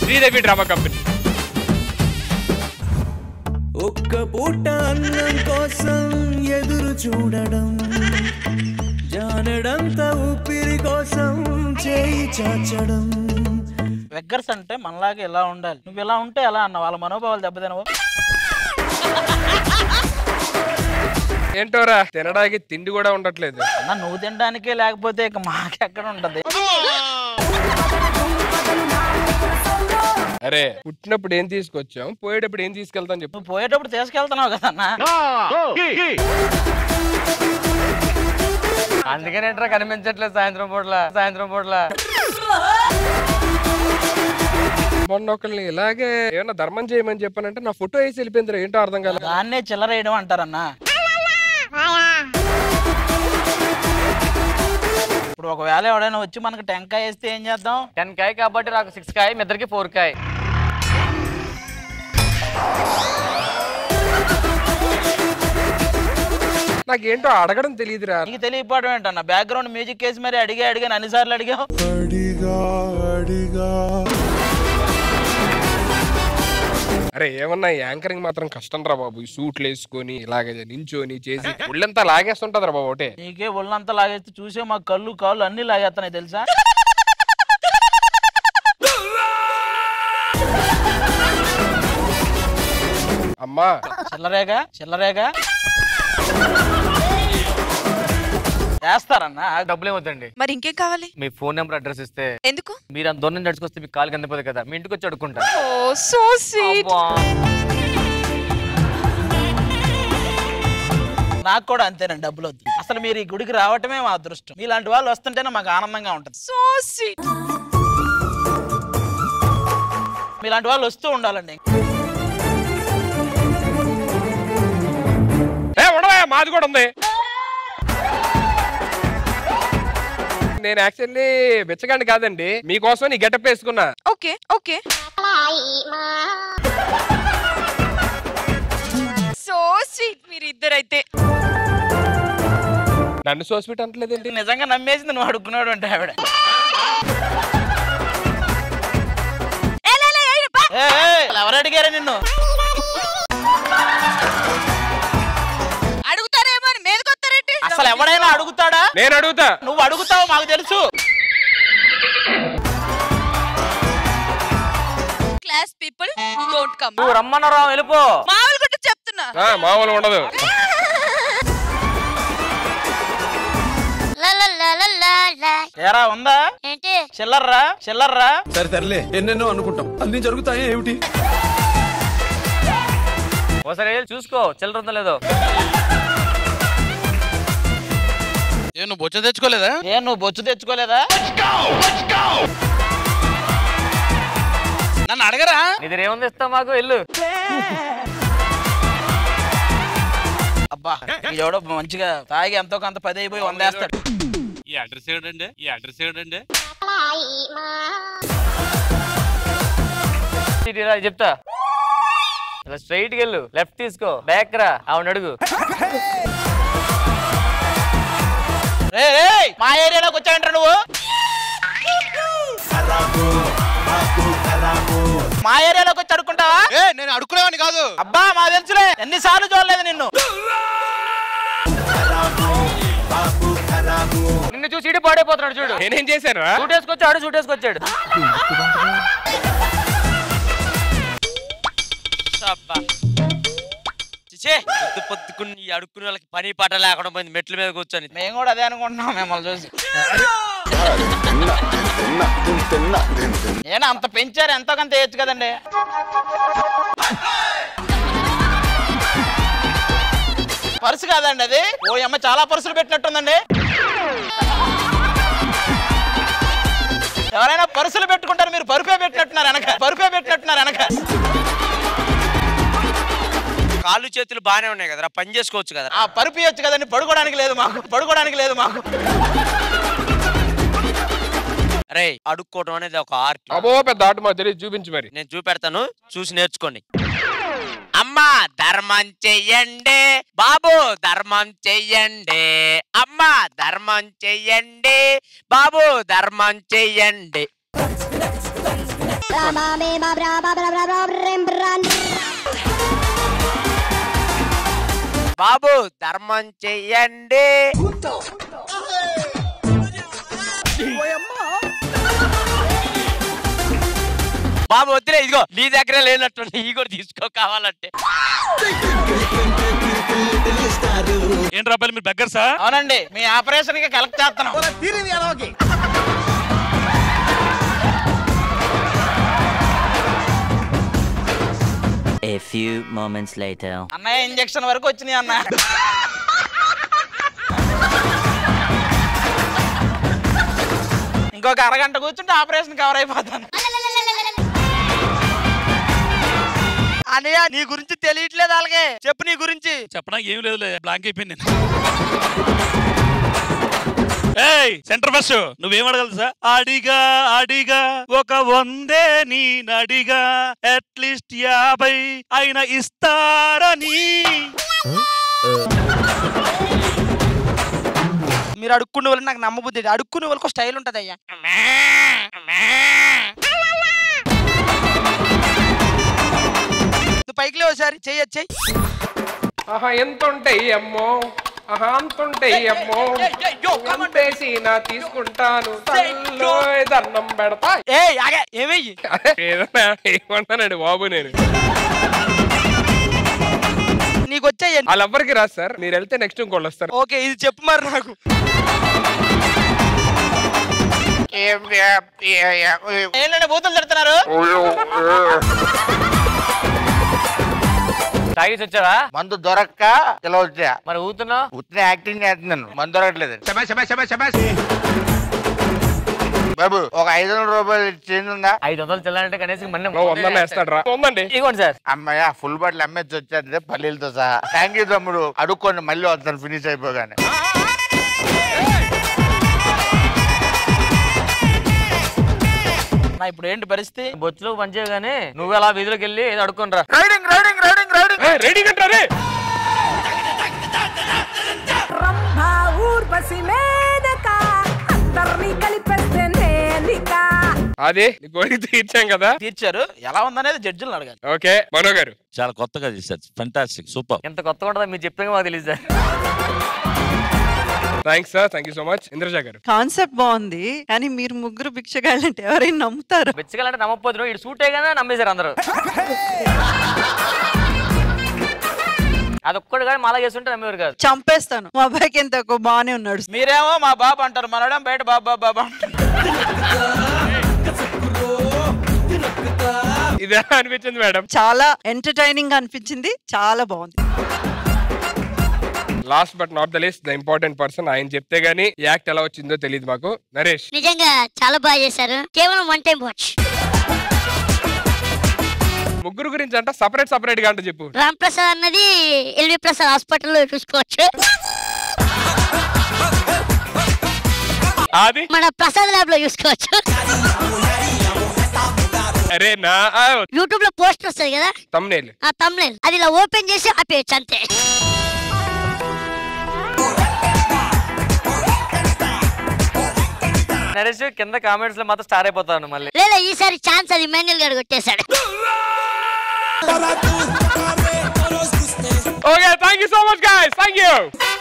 Sridevi drama company ఒక్క పూట అన్నం కోసం ఎదురు చూడడం జానడంత ఊపిరి కోసం చేయి చాచడం వెగ్గర్స్ అంటే మనలాగా ఇలా ఉండాలి నువ్వు ఇలా ఉంటే ఎలా అన్న వాళ్ళ మనోభావాలు దెబ్బతినవు ఏంటోరా తినడానికి తిండి కూడా ఉండట్లేదు అన్న నువ్వు తినడానికే లేకపోతే ఇక మాకెక్కడ ఉంటది అరే పుట్టినప్పుడు ఏం తీసుకొచ్చాం పోయేటప్పుడు ఏం తీసుకెళ్తాం చెప్పు నువ్వు పోయేటప్పుడు తీసుకెళ్తున్నావు కదన్నా అందుకనే ఏంట్రా కనిపించట్లేదు సాయంత్రం పూట్ల సాయంత్రం పూట్ల మొన్న ఒకరిని ఇలాగే ఏమన్నా ధర్మం చేయమని చెప్పానంటే నా ఫోటో వేసి వెళ్ళిపోయింది ఏంటో అర్థం కాలేదు దాన్నే చిల్లరేయడం అంటారన్నా ఇప్పుడు ఒకవేళ ఎవడైనా వచ్చి మనకి టెంకాయ వేస్తే ఏం చేద్దాం టెన్ కాయ కాబట్టి నాకు సిక్స్ కాయ మీ ఇద్దరికి ఫోర్ కాయ నాకేంటో అడగడం తెలియదురా నీకు తెలియకపోవడం ఏంటన్న బ్యాక్గ్రౌండ్ మ్యూజిక్ వేసి మరి అడిగా అడిగాను అన్నిసార్లు అడిగావు అరే ఏమన్నా యాంకరింగ్ మాత్రం కష్టం రా బాబు ఈ సూట్లు వేసుకొని ఇలాగే నించోని చేసి ఒళ్ళంతా లాగేస్తుంటది రా బాబు ఒకటే నీకే ఒళ్ళంతా లాగేస్తే చూసే మా కళ్ళు కాళ్ళు అన్ని లాగేస్తున్నాయి తెలుసా అమ్మా చిల్లరేగా చిల్లరేగా వేస్తారన్నా డబ్బులు ఏమవుతండి మరి ఇంకేం కావాలి మీ ఫోన్ నెంబర్ అడ్రస్ ఇస్తే ఎందుకు మీరు అంత దూరం నుంచి నడుచుకొస్తే మీకు కాలు కందిపోదు కదా మీ ఇంటికి వచ్చి అడుక్కుంటా ఓ సో స్వీట్ అబ్బా. నాకు కూడా అంతేనండి డబ్బులు వద్దు అసలు మీరు ఈ గుడికి రావటమే మా అదృష్టం మీలాంటి వాళ్ళు వస్తుంటేనే మాకు ఆనందంగా ఉంటుంది సో స్వీట్ మీలాంటి వాళ్ళు వస్తూ ఉండాలండి ఏ ఉండవా మాది కూడా ఉంది నేను యాక్చువల్లీ బిచ్చగాండి కాదండి మీకోసం నీ గెటప్ వేసుకున్నా ఓకే ఓకే సో స్వీట్ మీరు ఇద్దరైతే నన్ను సోస్పిట్ అంటలేదేంటి నిజంగా నమ్మేసింది నువ్వు అడుక్కున్నాడు అంటే ఆవిడ ఏ, ఏ, ఎవరు అడిగారా నిన్ను అడుగుతారేమో అని మీదకొస్తారేంటి అసలు ఎవడైనా అడుగుతాడా నేను అడుగుతా నువ్వు అడుగుతావు మాకు తెలుసు క్లాస్ పీపుల్ డోంట్ కమ్ నువ్వు రమ్మన్నారా వెళ్ళిపో మామూలు గుట్టు చెప్తున్నా ఆ, మామూలు ఉండదు ఏరా ఉందా ఏంటి చిల్లర్రా చిల్లర్రా సరే తరలే ఎన్నెన్నో అనుకుంటాం అన్ని జరుగుతాయి ఏమిటి ఒకసారి వెళ్ళి చూసుకో చిల్లర ఉందో లేదో ఏ నువ్వు బొచ్చ తెచ్చుకోలేదా ఏ నువ్వు బొచ్చు తెచ్చుకోలేదా నన్ను అడగరా నీ దగ్గర ఏముంది ఇస్తావు మాకు వెళ్ళు అబ్బా ఎవడో మంచిగా తాగి ఎంతో కొంత పది అయిపోయి వందేస్తాడు ఈ అడ్రస్ ఏడండి ఈ అడ్రస్ ఏడండి ఇటు రా, చెప్తా ఇలా స్ట్రైట్ వెళ్ళు లెఫ్ట్ తీసుకో బ్యాక్ రా అవును అడుగు రే రే మా ఏరియాలోకి వచ్చావంటారు నువ్వు మా ఏరియాలోకి వచ్చి అడుక్కుంటావా ఏ నేను అడుక్కునేవాడిని కాదు అబ్బా మా తెలుసులే ఎన్నిసార్లు చూడలేదు నిన్ను నిన్ను చూసి ఇటు పాడైపోతున్నాడు చూడు నేనేం చేశాను సూట్ వేసుకొచ్చాడు సూట్ వేసుకొచ్చాడు పొద్దు పొద్దుకుని ఈ అడుక్కునే వాళ్ళకి పని పాట లేకుండా పోయింది మెట్ల మీద కూర్చొని మేము కూడా అదే అనుకుంటున్నాం మిమ్మల్ని చూసి ఏనా అంత పెంచారు ఎంతో కొంత వేయచ్చు కదండి పర్సు కాదండి అది ఓ అమ్మ చాలా పర్సులు పెట్టినట్టుందండి ఎవరైనా పర్సులు పెట్టుకుంటారు మీరు పరుపే పెట్టినట్టున్నారు వెనక పరుపే పెట్టినట్టున్నారు వెనక కాళ్ళు చేతులు బాగానే ఉన్నాయి కదరా పని చేసుకోవచ్చు కదా ఆ పరుపు ఇవ్వచ్చు కదండి పడుకోవడానికి లేదు మాకు పడుకోవడానికి లేదు మాకు అరే అడుక్కోవడం అనేది ఒక ఆర్ట్ అబో పెద్ద ఆట మాకు తెలియదు చూపించు మరి నేను చూపెడతాను చూసి నేర్చుకోండి అమ్మా ధర్మం చెయ్యండి బాబు ధర్మం చెయ్యండి అమ్మా ధర్మం చెయ్యండి బాబు ధర్మం చెయ్యండి బాబు ధర్మం చెయ్యండి బాబు వద్దులే ఇదిగో నీ దగ్గరే లేనట్టు నీ కూడా తీసుకో కావాలంటే ఏంటి రాబాలి మీరు బెగ్గర్ సార్ అవునండి మీ ఆపరేషన్ కి కలెక్ట్ చేస్తున్నాం A few moments later. అన్నయ్య ఇంజక్షన్ వరకు వచ్చినాయి అన్న ఇంకొక అరగంట కూర్చుంటే ఆపరేషన్ కవర్ అయిపోతాను అనయ్య నీ గురించి తెలియట్లేదు అలాగే చెప్పు నీ గురించి చెప్పడానికి ఏం లేదులే బ్లాంక్ అయిపోయింది నేను ఏయ్ సెంటర్ ఫస్ట్ నువ్వేం అడగలదు సార్ అడిగా అడిగా ఒక వందే నీ నడిగా అట్లీస్ట్ యాభై అయినా ఇస్తారని మీరు అడుక్కునే వాళ్ళు నాకు నమ్మబుద్ధి అడుక్కునే వాళ్ళకి స్టైల్ ఉంటది అయ్యా నువ్వు పైకి లేవు ఒకసారి చెయ్యి చెయ్యి ఆహా ఎంత ఉంటాయి అమ్మో ఆహా అంత ఉంటాయి అమ్మో ఎంతేసి నా తీసుకుంటాను తల్లో దండం పెడతా ఏ ఆగే ఏమయ్యి ఏదన్నా ఏమంటానండి బాబు నేను నీకు వచ్చాయి వాళ్ళెవ్వరికి రాదు సార్ మీరు వెళ్తే నెక్స్ట్ ఇంకోళ్ళు వస్తారు ఓకే ఇది చెప్పు మరి నాకు ఏంటంటే బూతులు తిడుతున్నారు తాగేసి వచ్చావా మందు దొరక్క ఇలా వచ్చా మరి ఊతున్నావు ఉత్తిన యాక్టింగ్ చేస్తున్నాను మందు దొరకట్లేదు బాబు ఒక ఐదు వందల రూపాయలు చేంజ్ ఉందా ఐదు వందలు చెల్లాలంటే కనీసం మళ్ళీ ఓ వందన్న వేస్తాడు రా ఉందండి ఇదిగోండి సార్ అమ్మయ్య ఫుల్ బాటిల్ అమ్మేసి వచ్చేది పల్లీలతో సహా థ్యాంక్ యూ తమ్ముడు అడుక్కోండి మళ్ళీ వస్తాను ఫినిష్ అయిపోగానే నా ఇప్పుడు ఏంటి పరిస్థితి బొచ్చులో పనిచేయవు కానీ నువ్వు అలా వీధిలోకి వెళ్ళి ఏదో అడుక్కొని రా riding riding riding riding ready కంటారే అది నీ కోరిక తీర్చాం కదా తీర్చారు ఎలా ఉందనేది జడ్జిలను అడగాలి ఓకే మనో గారు చాలా కొత్తగా చేశారు ఫంటాస్టిక్ సూపర్ ఎంత కొత్తగా ఉంటుందో మీరు చెప్పాక మాకు తెలియదు sir thanks sir thank you so much Indraja గారు కాన్సెప్ట్ బాగుంది కానీ మీరు ముగ్గురు భిక్షగాళ్ళంటే ఎవరైనా నమ్ముతారు బెచ్చగాలంటే నమ్మకపోతే ఇటు సూట్ అయ్యగానే నమ్మేశారు అందరూ అది ఒక్కడు కానీ మాలా చేస్తుంటే నమ్మేవారు కాదు చంపేస్తాను మా అబ్బాయికి ఎంత తక్కువ బాగానే ఉన్నాడు మీరేమో మా బాబు అంటారు మనడం బయట బాబు బాబు బాబు అంటారు ఇదే అనిపించింది మేడం చాలా ఎంటర్టైనింగ్ అనిపించింది చాలా బాగుంది last but not the least the important person ఆయన చెప్తే గానీ యాక్ట్ ఎలా వచ్చిందో తెలియదు మాకు నరేష్ నిజంగా చాలా బాగా చేశారు కేవలం వన్ టైం వాచ్ ముగ్గురు గురించి అంట సపరేట్ సపరేట్ గా అంట చెప్పు రామ్ ప్రసాద్ అన్నది ఎల్వి ప్రసాద్ హాస్పిటల్లో చూసుకోవచ్చు అది మన ప్రసాద్ ల్యాబ్ లో చూసుకోవచ్చు అరే నా యూట్యూబ్ లో పోస్ట్ వస్తుంది కదా తమ్నేల్ ఆ తమ్లైన్ అది ఇలా ఓపెన్ చేసి ఆపేయచ్చు అంతే నరేష్ కింద కామెంట్స్ లో మాత్రం స్టార్ అయిపోతాను మళ్ళీ లేదా ఈసారి ఛాన్స్ అది మాన్యుల్ గారు కొట్టేశాడు okay thank you so much guys thank you